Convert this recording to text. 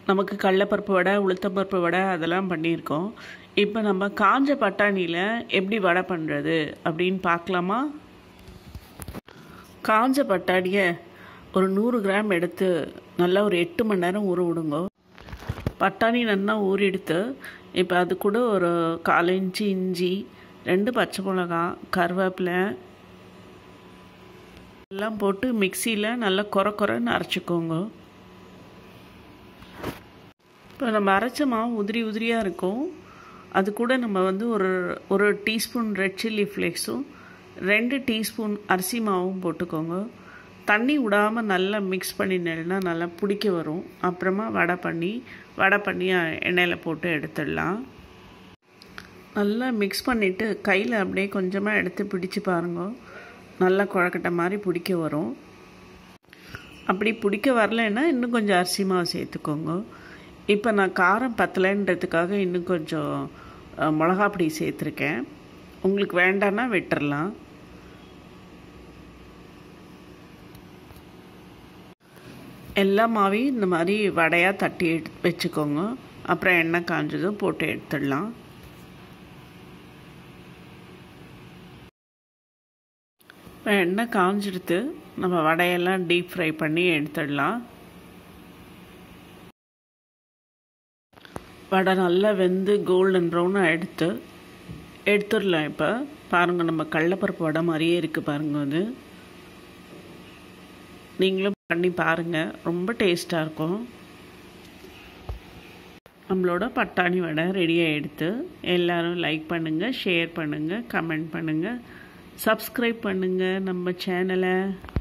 நமக்கு கடலப்பருப்பு வடை உளுத்தம்பருப்பு வடை அதெல்லாம் பண்ணியிருக்கோம் இப்போ நம்ம காஞ்ச பட்டாணியில் எப்படி வடை பண்ணுறது அப்படின்னு பார்க்கலாமா காஞ்ச பட்டாணியை ஒரு நூறு கிராம் எடுத்து நல்லா ஒரு எட்டு மணி நேரம் ஊற விடுங்க பட்டாணி நல்லா ஊறி எடுத்து இப்போ அது கூட ஒரு கால் இன்ச்சு இஞ்சி ரெண்டு பச்சை மிளகா கருவேப்பிலை எல்லாம் போட்டு மிக்சியில் நல்லா குறை குறைன்னு அரைச்சிக்கோங்க இப்போ நம்ம அரைச்ச மாவு உதிரி உதிரியாக இருக்கும் அது கூட நம்ம வந்து ஒரு ஒரு டீஸ்பூன் ரெட் சில்லி ஃப்ளேக்ஸும் ரெண்டு டீஸ்பூன் அரிசி மாவும் போட்டுக்கோங்க தண்ணி விடாமல் நல்லா மிக்ஸ் பண்ணினேன்னா நல்லா பிடிக்க வரும் அப்புறமா வடை பண்ணி வடை பண்ணி எண்ணெயில் போட்டு எடுத்துடலாம் நல்லா மிக்ஸ் பண்ணிவிட்டு கையில் அப்படியே கொஞ்சமாக எடுத்து பிடிச்சி பாருங்க நல்லா குழக்கட்டை மாதிரி பிடிக்க வரும் அப்படி பிடிக்க வரலைன்னா இன்னும் கொஞ்சம் அரிசி மாவு சேர்த்துக்கோங்க இப்போ நான் காரம் பத்தலைன்றதுக்காக இன்னும் கொஞ்சம் மிளகா பொடி சேர்த்துருக்கேன் உங்களுக்கு வேண்டான்னா விட்டுறலாம் எல்லா மாவையும் இந்த மாதிரி வடையாக தட்டி வச்சுக்கோங்க அப்புறம் எண்ணெய் காஞ்சதும் போட்டு எடுத்துடலாம் இப்போ எண்ணெய் காஞ்சிடுத்து நம்ம வடையெல்லாம் டீப் ஃப்ரை பண்ணி எடுத்துடலாம் வடை நல்லா வெந்து கோல்டன் ப்ரௌனாக எடுத்து எடுத்துடலாம் இப்போ பாருங்கள் நம்ம கடலப்பருப்பு வடை மாதிரியே இருக்குது பாருங்கள் அது நீங்களும் பண்ணி பாருங்கள் ரொம்ப டேஸ்ட்டாக இருக்கும் நம்மளோட பட்டாணி வடை ரெடியாக எடுத்து எல்லோரும் லைக் பண்ணுங்கள் ஷேர் பண்ணுங்கள் கமெண்ட் பண்ணுங்கள் சப்ஸ்கிரைப் பண்ணுங்கள் நம்ம சேனலை